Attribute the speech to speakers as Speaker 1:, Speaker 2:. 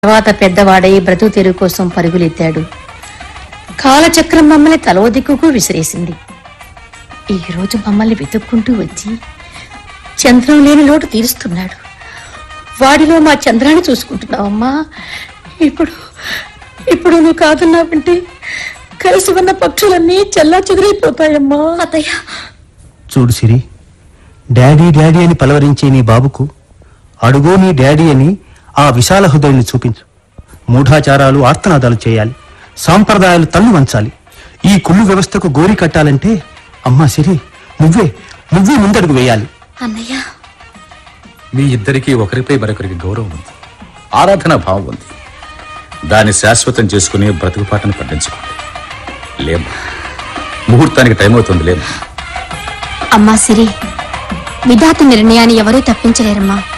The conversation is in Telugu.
Speaker 1: తర్వాత పెద్దవాడై బ్రతుకు తెరువు కోసం పరుగులెత్తాడు కాలచక్రం మమ్మల్ని తలో దిక్కుకు విసిరేసింది ఈ రోజు మమ్మల్ని వెతుక్కుంటూ వచ్చి చంద్రం లేని లోటు తీరుస్తున్నాడు వాడిలో మా చంద్రాన్ని చూసుకుంటున్నావమ్మా ఇప్పుడు ఇప్పుడు నువ్వు కాదన్నావంటే కలిసి ఉన్న పక్షులన్నీ చల్లా చెదిరైపోతాయమ్మా అత్తయ్య
Speaker 2: చూడు సిరి డాడీ డాడీ అని పలవరించే నీ బాబుకు అడుగో నీ డాడీ అని ఆ విశాల హృదయాన్ని చూపించు మూఢాచారాలు ఆర్తనాదాలు చేయాలి సాంప్రదాయాలు తల్లు వంచాలి ఈ కుళ్ళు వ్యవస్థకు గోరి కట్టాలంటే అమ్మా సిరి నువ్వే నువ్వే ముందడుగు వేయాలి
Speaker 1: అన్నయ్య
Speaker 3: మీ ఇద్దరికీ ఒకరిపై మరొకరికి గౌరవం ఉంది ఆరాధన భావం ఉంది దాన్ని శాశ్వతం చేసుకుని బ్రతుకుపాటను పండించుకోండి లేము ముహూర్తానికి టైం అవుతుంది లేము
Speaker 4: అమ్మా సిరి విధాత నిర్ణయాన్ని ఎవరూ తప్పించలేరమ్మా